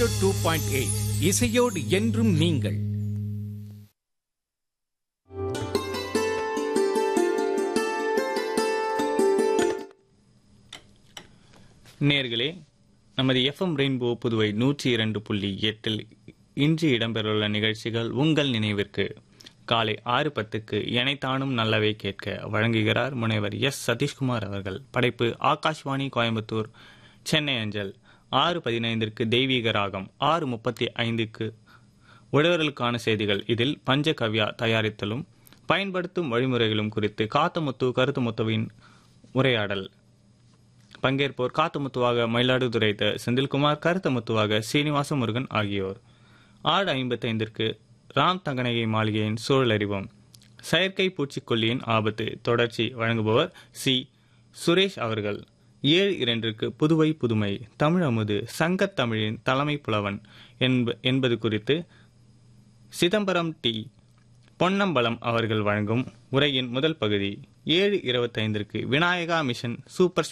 Zero two point eight இசையோடு என்றும் நீங்கள் நேர்களே நமது எஃப்எம் ரெயின்போ புதுவை நூற்றி இரண்டு புள்ளி எட்டில் இன்று இடம்பெறவுள்ள நிகழ்ச்சிகள் உங்கள் நினைவிற்கு காலை ஆறு பத்துக்கு எனைத்தானும் நல்லவை கேட்க வழங்குகிறார் முனைவர் எஸ் சதீஷ்குமார் அவர்கள் படைப்பு ஆகாஷ்வாணி கோயம்புத்தூர் சென்னை அஞ்சல் ஆறு பதினைந்திற்கு தெய்வீக ராகம் ஆறு முப்பத்தி ஐந்துக்கு உழவர்களுக்கான செய்திகள் இதில் பஞ்சகவ்யா தயாரித்தலும் பயன்படுத்தும் வழிமுறைகளும் குறித்து காத்தமுத்து கருத்துமுத்துவின் உரையாடல் பங்கேற்போர் காத்தமுத்துவாக மயிலாடுதுறை த. செந்தில்குமார் கருத்தமுத்துவாக சீனிவாச முருகன் ஆகியோர் ஆடு ஐம்பத்தைந்திற்கு ராம் தங்கநகை மாளிகையின் சூழல் அறிவோம் செயற்கை பூச்சிக்கொல்லியின் ஆபத்து தொடர்ச்சி வழங்குபவர் சி சுரேஷ் அவர்கள் ஏழு இரண்டிற்கு புதுவை புதுமை தமிழ் அமுது சங்கத் தமிழின் தலைமை புலவன் என்ப என்பது குறித்து சிதம்பரம் டி பொன்னம்பலம் அவர்கள் வழங்கும் உரையின் முதல் பகுதி ஏழு இருபத்தைந்திற்கு விநாயகா மிஷன் சூப்பர்